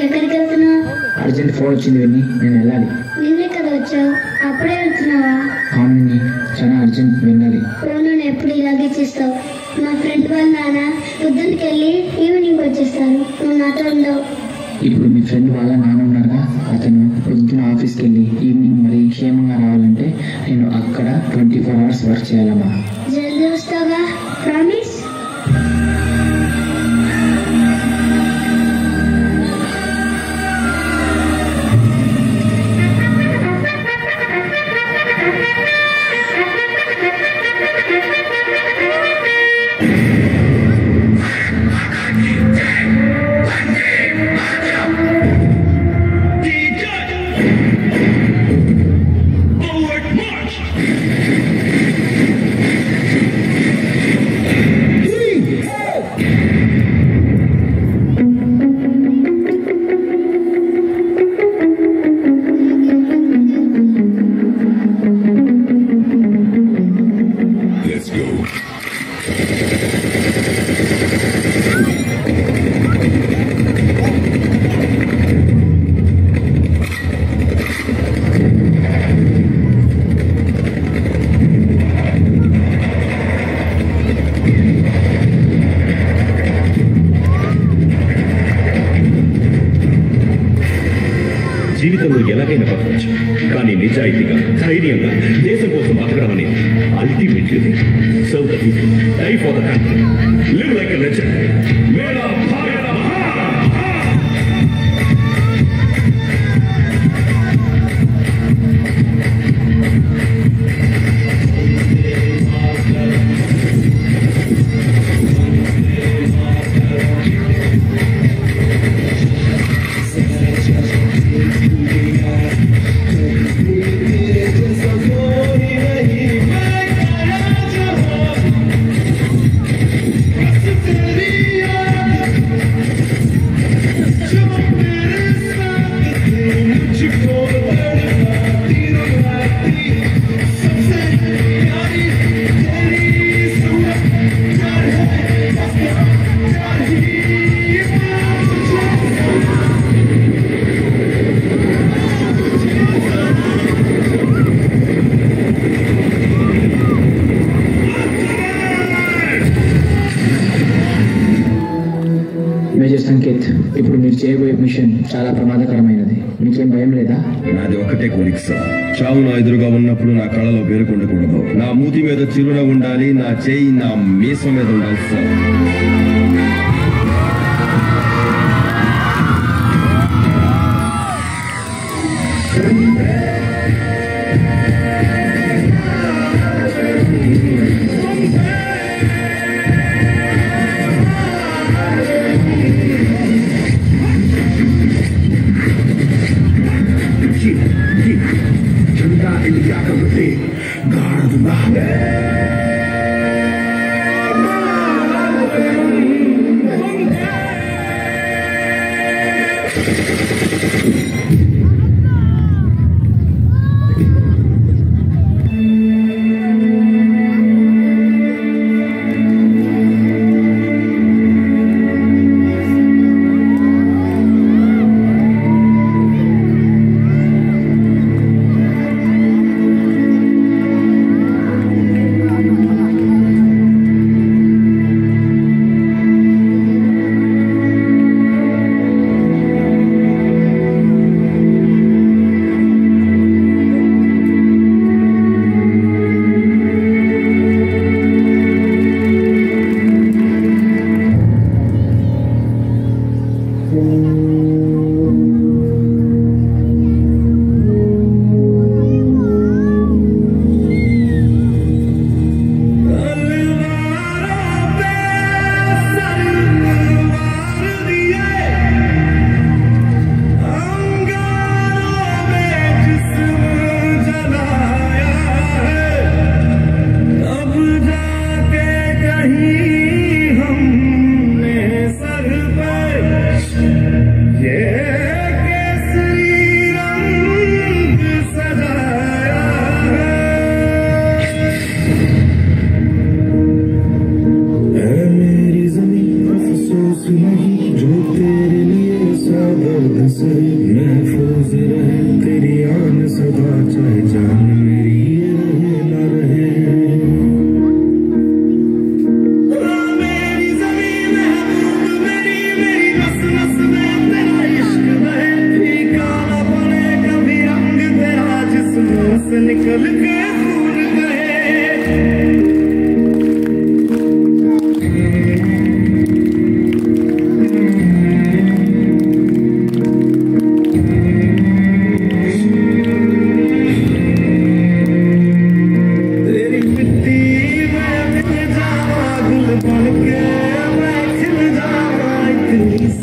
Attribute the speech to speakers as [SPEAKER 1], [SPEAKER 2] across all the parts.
[SPEAKER 1] ఎక్కడికి వెళ్తున్నావు
[SPEAKER 2] urgent phone వచ్చింది విని నేను వెళ్ళాలి
[SPEAKER 1] నిన్నే కదా వచ్చావు అప్పుడే వెళ్తున్నావా
[SPEAKER 2] అవును విని చాలా అర్జెంట్ వెళ్ళాలి
[SPEAKER 1] ఫోన్ ఎప్పుడు ఇలాగే చేస్తావు మా ఫ్రెండ్ వాళ్ళ నాన్న పొద్దున్నకి వెళ్ళి ఈవినింగ్ వచ్చేస్తారు నువ్వు నాతో ఉండవు
[SPEAKER 2] ఇప్పుడు మీ ఫ్రెండ్ వాళ్ళ నాన్న ఉన్నారుగా అతను పొద్దున ఆఫీస్కి వెళ్ళి ఈవినింగ్ మరి క్షేమంగా రావాలంటే నేను అక్కడ ట్వంటీ ఫోర్ అవర్స్ వర్క్ చేయాలమ్మా
[SPEAKER 1] జల్దీ వస్తావుగా ప్రామిస్
[SPEAKER 3] Let's go.
[SPEAKER 4] జీవితంలో ఎలాగైనా బతకచ్చు కానీ నిజాయితీగా ధైర్యంగా దేశం కోసం బతకడం అనేది ultimate serve the people die for the country live like a legend మేరా భారత మహాన్
[SPEAKER 2] మేజర్ సంకేత్ ఇప్పుడు మీరు చేయబోయే మిషన్ చాలా ప్రమాదకరమైనది మీకేం భయం లేదా
[SPEAKER 3] నాది ఒకటే కోరిక సార్ చావు నా ఎదురుగా ఉన్నప్పుడు నా కళలో పేరుకుండకూడదు నా మూతి మీద చిరునవ్వు ఉండాలి నా చేయి నా మీసం మీద ఉండాలి సార్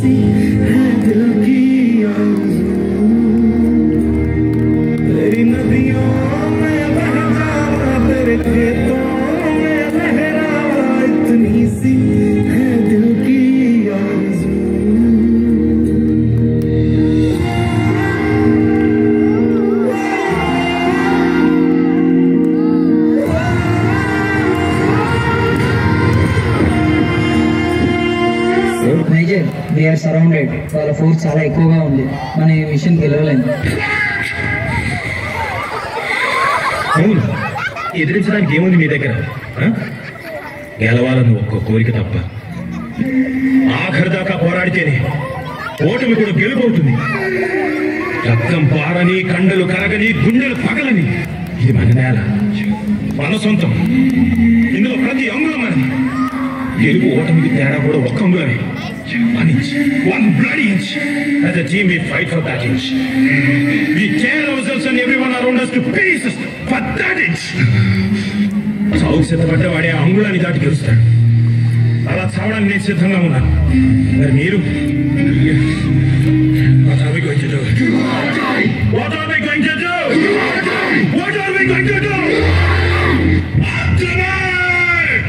[SPEAKER 5] सी है दिल की तेरी नदियों में बह जावा तेरे खेतों में लहरावा इतनी सी है दिल की आरज़ू
[SPEAKER 6] మేజర్ దే ఆర్ సరౌండెడ్ వాళ్ళ ఫోర్స్ చాలా ఎక్కువగా ఉంది మనం ఈ మిషన్ గెలవలేము
[SPEAKER 4] అవును ఎదిరించడానికి ఏముంది మీ దగ్గర ఆ? గెలవాలని ఒక్క కోరిక తప్ప ఆఖరి దాకా పోరాడితేనే ఓటమి కూడా గెలుపవుతుంది రక్తం పారని కండలు కరగని గుండెలు పగలని ఇది మన నేల మన సొంతం ఇందులో ప్రతి అంగుళం మనది గెలుపు ఓటమికి తేడా కూడా ఒక్క అంగుళమే one inch one blood inch as a team we fight for that inch we tear ourselves and everyone around us to pieces for that inch సాగు సిద్ధపడ్డ వాడే ఆ అంగుళాన్ని దాటి గెలుస్తాడు అలా చావడానికి నేను సిద్ధంగా ఉన్నాను మరి మీరు What are we going to do? What are we going to do? What are we going to do? Tonight!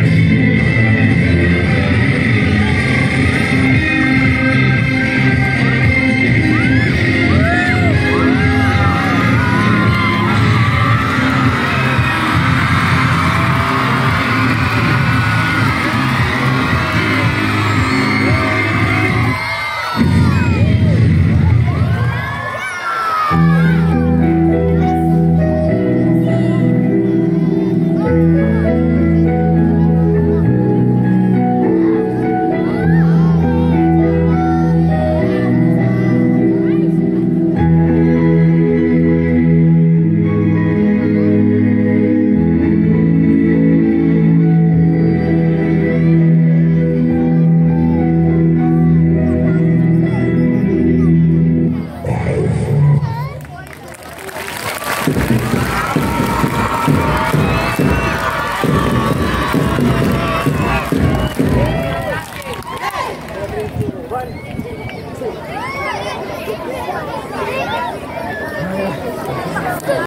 [SPEAKER 7] One, two, three.